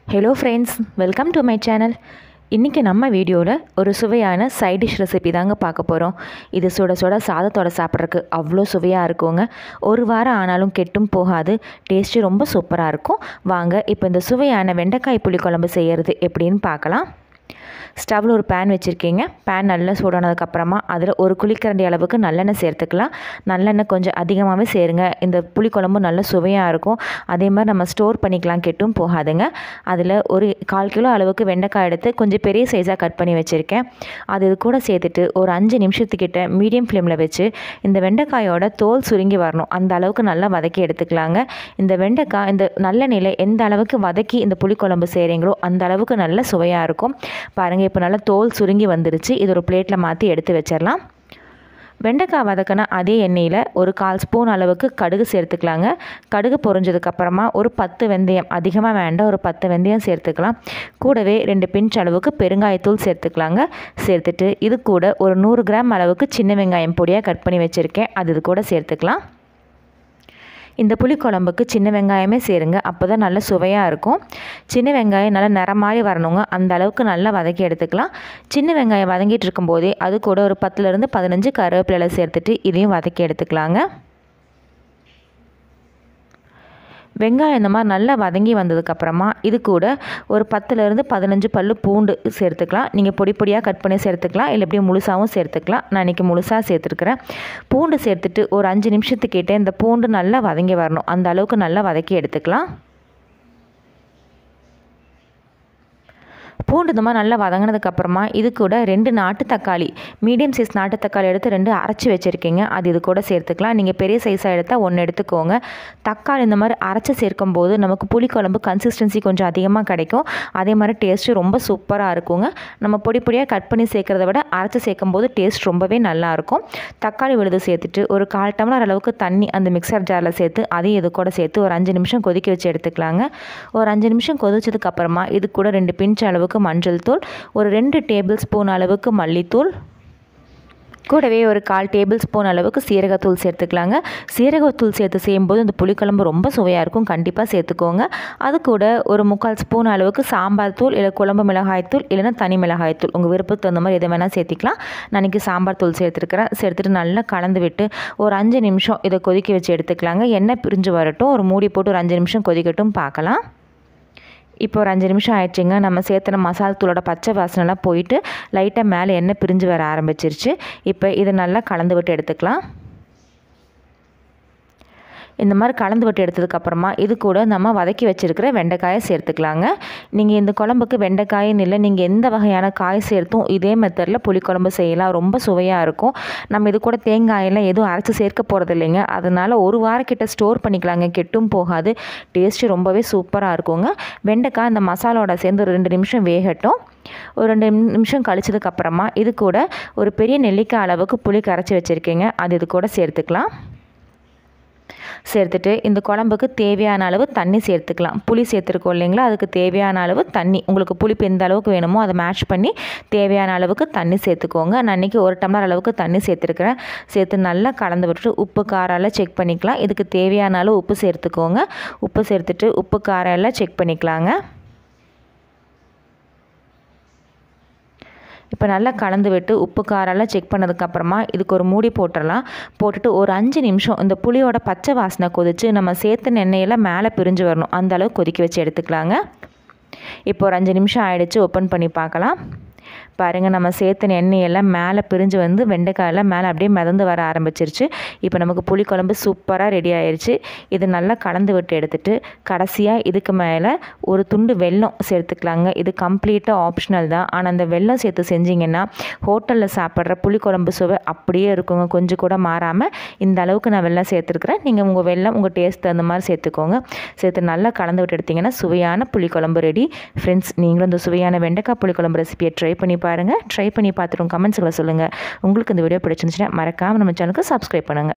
hello friends welcome to my channel இன்றைக்கி நம்ம வீடியோவில் ஒரு சுவையான சைட் டிஷ் ரெசிபி தாங்க பார்க்க போகிறோம் இது சுட சுட சாதத்தோட சாப்பிட்றதுக்கு அவ்வளோ சுவையாக இருக்குங்க ஒரு வாரம் ஆனாலும் கெட்டும் போகாது டேஸ்ட்டு ரொம்ப சூப்பராக இருக்கும் வாங்க இப்போ இந்த சுவையான வெண்டைக்காய் புளிக்குழம்பு செய்கிறது எப்படின்னு பார்க்கலாம் ஸ்டவ்வில் ஒரு பேன் வச்சுருக்கீங்க பேன் நல்லா சூடானதுக்கப்புறமா அதில் ஒரு குழிக்கரண்டி அளவுக்கு நல்லெண்ணெய் சேர்த்துக்கலாம் நல்லெண்ணெய் கொஞ்சம் அதிகமாகவே சேருங்க இந்த புளிக்குழம்பு நல்ல சுவையாக இருக்கும் அதே மாதிரி நம்ம ஸ்டோர் பண்ணிக்கலாம் கெட்டும் போகாதுங்க அதில் ஒரு கால் கிலோ அளவுக்கு வெண்டைக்காய் எடுத்து கொஞ்சம் பெரிய சைஸாக கட் பண்ணி வச்சுருக்கேன் அது இது கூட சேர்த்துட்டு ஒரு அஞ்சு நிமிஷத்துக்கிட்ட மீடியம் ஃப்ளேமில் வச்சு இந்த வெண்டைக்காயோட தோல் சுருங்கி வரணும் அந்த அளவுக்கு நல்லா வதக்கி எடுத்துக்கலாங்க இந்த வெண்டைக்காய் இந்த நல்லெண்ணெயில் எந்த அளவுக்கு வதக்கி இந்த புளிக்குழம்பு செய்கிறீங்களோ அந்த அளவுக்கு நல்ல சுவையாக இருக்கும் பாருங்கள் இப்போ நல்லா தோல் சுருங்கி வந்துருச்சு இது ஒரு பிளேட்டில் மாற்றி எடுத்து வச்சிடலாம் வெண்டைக்காய் வதக்கின அதே எண்ணெயில் ஒரு கால் ஸ்பூன் அளவுக்கு கடுகு சேர்த்துக்கலாங்க கடுகு பொரிஞ்சதுக்கப்புறமா ஒரு பத்து வெந்தயம் அதிகமாக வேண்டாம் ஒரு பத்து வெந்தயம் சேர்த்துக்கலாம் கூடவே ரெண்டு பிஞ்ச் அளவுக்கு பெருங்காயத்தூள் சேர்த்துக்கலாங்க சேர்த்துட்டு இது கூட ஒரு நூறு கிராம் அளவுக்கு சின்ன வெங்காயம் பொடியாக கட் பண்ணி வச்சுருக்கேன் அது இது கூட சேர்த்துக்கலாம் இந்த புளிக்குழம்புக்கு சின்ன வெங்காயமே சேருங்க அப்போ தான் நல்ல சுவையாக இருக்கும் சின்ன வெங்காயம் நல்லா நிறம் மாதிரி வரணுங்க அந்த அளவுக்கு நல்லா வதக்கி எடுத்துக்கலாம் சின்ன வெங்காயம் வதங்கிட்டு இருக்கும்போதே அது கூட ஒரு பத்துலேருந்து பதினஞ்சு கருவேப்பிலை சேர்த்துட்டு இதையும் வதக்கி எடுத்துக்கலாங்க வெங்காயம் இந்த மாதிரி நல்லா வதங்கி வந்ததுக்கப்புறமா இது கூட ஒரு பத்துலேருந்து பதினஞ்சு பல் பூண்டு சேர்த்துக்கலாம் நீங்கள் பொடி பொடியாக கட் பண்ணி சேர்த்துக்கலாம் இல்லை எப்படியும் முழுசாகவும் சேர்த்துக்கலாம் நான் இன்றைக்கி முழுசாக சேர்த்துருக்குறேன் பூண்டு சேர்த்துட்டு ஒரு அஞ்சு நிமிஷத்துக்கிட்டே இந்த பூண்டு நல்லா வதங்கி வரணும் அந்த அளவுக்கு நல்லா வதக்கி எடுத்துக்கலாம் பூண்டு இந்த மாதிரி நல்லா வதங்கினதுக்கப்புறமா இது கூட ரெண்டு நாட்டு தக்காளி மீடியம் சைஸ் நாட்டு தக்காளி எடுத்து ரெண்டு அரைச்சி வச்சுருக்கீங்க அது இது கூட சேர்த்துக்கலாம் நீங்கள் பெரிய சைஸாக எடுத்தால் ஒன்று எடுத்துக்கோங்க தக்காளி இந்த மாதிரி அரைச்சி சேர்க்கும் போது நமக்கு புளிக்குழம்பு கன்சிஸ்டன்சி கொஞ்சம் அதிகமாக கிடைக்கும் அதே மாதிரி டேஸ்ட்டு ரொம்ப சூப்பராக இருக்குங்க நம்ம பொடி பொடியாக கட் பண்ணி சேர்க்குறத விட அரைச்சி சேர்க்கும் போது டேஸ்ட் ரொம்பவே நல்லாயிருக்கும் தக்காளி விழுது சேர்த்துட்டு ஒரு கால் டம்ளர் அளவுக்கு தண்ணி அந்த மிக்சர் ஜாரில் சேர்த்து அதையும் இது கூட சேர்த்து ஒரு அஞ்சு நிமிஷம் கொதிக்க வச்சு எடுத்துக்கலாங்க ஒரு அஞ்சு நிமிஷம் கொதிச்சதுக்கப்புறமா இது கூட ரெண்டு பிஞ்ச் அளவுக்கு மஞ்சள் தூள் ஒரு ரெண்டு டேபிள் ஸ்பூன் அளவுக்கு மல்லித்தூள் கூடவே ஒரு கால் டேபிள் ஸ்பூன் அளவுக்கு சீரகத்தூள் சேர்த்துக்கலாங்க சீரகத்தூள் சேர்த்து செய்யும்போது இந்த புளிக்குழம்பு ரொம்ப சுவையாக இருக்கும் கண்டிப்பாக சேர்த்துக்கோங்க அது கூட ஒரு முக்கால் ஸ்பூன் அளவுக்கு சாம்பார் தூள் இல்லை குழம்பு மிளகாய் தூள் இல்லைன்னா தனி மிளகாய் தூள் உங்கள் விருப்பத்துக்கு தகுந்த மாதிரி எதை வேணால் சேர்த்திக்கலாம் நான் இன்றைக்கி சாம்பார் தூள் சேர்த்துருக்கிறேன் சேர்த்துட்டு நல்லா கலந்து விட்டு ஒரு அஞ்சு நிமிஷம் இதை கொதிக்க வச்சு எடுத்துக்கலாங்க எண்ணெய் பிரிஞ்சு வரட்டும் ஒரு மூடி போட்டு ஒரு அஞ்சு நிமிஷம் கொதிக்கட்டும் பார்க்கலாம் இப்போ ஒரு அஞ்சு நிமிஷம் ஆயிடுச்சுங்க நம்ம சேர்த்துன மசாலா தூளோட பச்சை வாசனைலாம் போயிட்டு லைட்டாக மேலே எண்ணெய் பிரிஞ்சு வர ஆரம்பிச்சிருச்சு இப்போ இதை நல்லா கலந்து விட்டு எடுத்துக்கலாம் இந்த மாதிரி கலந்து விட்டு எடுத்ததுக்கப்புறமா இது கூட நம்ம வதக்கி வச்சுருக்கிற வெண்டைக்காயை சேர்த்துக்கலாங்க நீங்கள் இந்த குழம்புக்கு வெண்டைக்காயின்னு இல்லை நீங்கள் எந்த வகையான காய் சேர்த்தும் இதே மெத்தடில் புளிக்குழம்பு செய்யலாம் ரொம்ப சுவையாக இருக்கும் நம்ம இது கூட தேங்காயெல்லாம் எதுவும் அரைச்சி சேர்க்க போகிறது இல்லைங்க அதனால் ஒரு வாரம் கிட்ட ஸ்டோர் பண்ணிக்கலாங்க கெட்டும் போகாது டேஸ்ட்டு ரொம்பவே சூப்பராக இருக்குங்க வெண்டைக்காய் இந்த மசாலோட சேர்ந்து ஒரு ரெண்டு நிமிஷம் வேகட்டும் ஒரு ரெண்டு நிமிஷம் கழிச்சதுக்கப்புறமா இது கூட ஒரு பெரிய நெல்லிக்காய் அளவுக்கு புளி கரைச்சி வச்சுருக்கீங்க அது இது கூட சேர்த்துக்கலாம் சேர்த்துட்டு இந்த குழம்புக்கு தேவையான அளவு தண்ணி சேர்த்துக்கலாம் புளி சேர்த்துருக்கோம் இல்லைங்களா அதுக்கு தேவையான அளவு தண்ணி உங்களுக்கு புளிப்பு எந்த அளவுக்கு வேணுமோ அதை மேட்ச் பண்ணி தேவையான அளவுக்கு தண்ணி சேர்த்துக்கோங்க நான் இன்றைக்கி ஒரு டம்ளர் அளவுக்கு தண்ணி சேர்த்துருக்கிறேன் சேர்த்து நல்லா கலந்து விட்டுட்டு உப்பு காரம் எல்லாம் செக் பண்ணிக்கலாம் இதுக்கு தேவையான அளவு உப்பு சேர்த்துக்கோங்க உப்பு சேர்த்துட்டு உப்பு காரம் எல்லாம் செக் பண்ணிக்கலாங்க இப்போ நல்லா கலந்து விட்டு உப்பு காரெல்லாம் செக் பண்ணதுக்கப்புறமா இதுக்கு ஒரு மூடி போட்டுடலாம் போட்டுட்டு ஒரு அஞ்சு நிமிஷம் இந்த புளியோட பச்சை வாசனை கொதித்து நம்ம சேர்த்து எண்ணெயெல்லாம் மேலே பிரிஞ்சு வரணும் அந்த அளவுக்கு கொதிக்க வச்சு எடுத்துக்கலாங்க இப்போ ஒரு அஞ்சு நிமிஷம் ஆகிடுச்சு ஓப்பன் பண்ணி பார்க்கலாம் பாருங்கள் நம்ம சேர்த்துன எண்ணெயெல்லாம் மேலே பிரிஞ்சு வந்து வெண்டைக்காயெல்லாம் மேலே அப்படியே மிதந்து வர ஆரம்பிச்சிருச்சு இப்போ நமக்கு புளிக்குழம்பு சூப்பராக ரெடி ஆயிடுச்சு இது நல்லா கலந்து விட்டு எடுத்துட்டு கடைசியாக இதுக்கு மேலே ஒரு துண்டு வெல்லம் சேர்த்துக்கலாங்க இது கம்ப்ளீட்டாக ஆப்ஷனல் தான் ஆனால் அந்த வெல்லம் சேர்த்து செஞ்சிங்கன்னா ஹோட்டலில் சாப்பிட்ற புளிக்குழம்பு சுவை அப்படியே இருக்குங்க கொஞ்சம் கூட மாறாமல் இந்த அளவுக்கு நான் வெல்லம் சேர்த்துருக்குறேன் நீங்கள் உங்கள் வெல்லம் உங்கள் டேஸ்ட் தகுந்த மாதிரி சேர்த்துக்கோங்க சேர்த்து நல்லா கலந்து விட்டு எடுத்திங்கன்னா சுவையான புளிக்குழம்பு ரெடி ஃப்ரெண்ட்ஸ் நீங்களும் இந்த சுவையான வெண்டைக்காய் புளிக்குழம்பு ரெசிபியை ட்ரை பண்ணி பாருங்கள் ட்ரை பண்ணி பார்த்துட்டு கமெண்ட்ஸுகளை சொல்லுங்கள் உங்களுக்கு இந்த வீடியோ பிடிச்சிருந்துச்சுன்னா மறக்காமல் நம்ம சேனலுக்கு சப்ஸ்கிரைப் பண்ணுங்கள்